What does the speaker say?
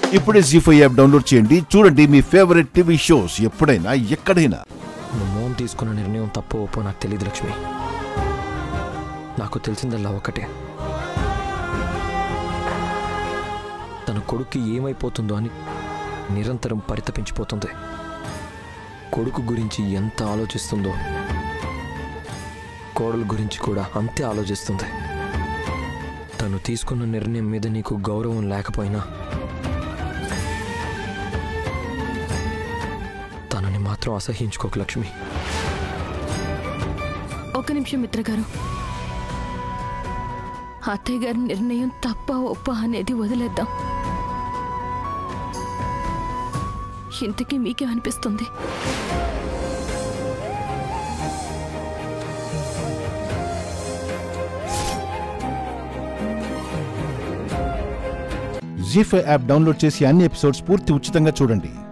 ఇప్పుడే G five app download చేయండి చూడండి మీ ఫేవరెట్ టీవీ షోస్ ఎప్పుడైనా ఎక్కడైనా మా మోమ్ తీసుకున్న నిర్ణయం తప్పు ఒప్పో నాకు తెలియదు లక్ష్మి నాకు తెలిసిందల్లా ఒకటే తన కొడుక్కి ఏమైపోతుందో అని నిరంతరం పరితపించిపోతుంది కొడుకు గురించి ఎంత ఆలోచిస్తుందో కోడలు గురించి కూడా అంతే ఆలోచిస్తుంది తను తీసుకున్న నిర్ణయం మీద నీకు గౌరవం లేకపోయినా తనని మాత్రం అసహించుకోకు లక్ష్మి ఒక నిమిషం మిత్ర గారు అత్తయ్య గారి నిర్ణయం తప్ప ఒప్ప అనేది వదిలేద్దాం ఇంతకీ మీకే అనిపిస్తుంది జీ ఫైవ్ యాప్ డౌన్లోడ్ చేసి అన్ని ఎపిసోడ్స్ పూర్తి ఉచితంగా చూడండి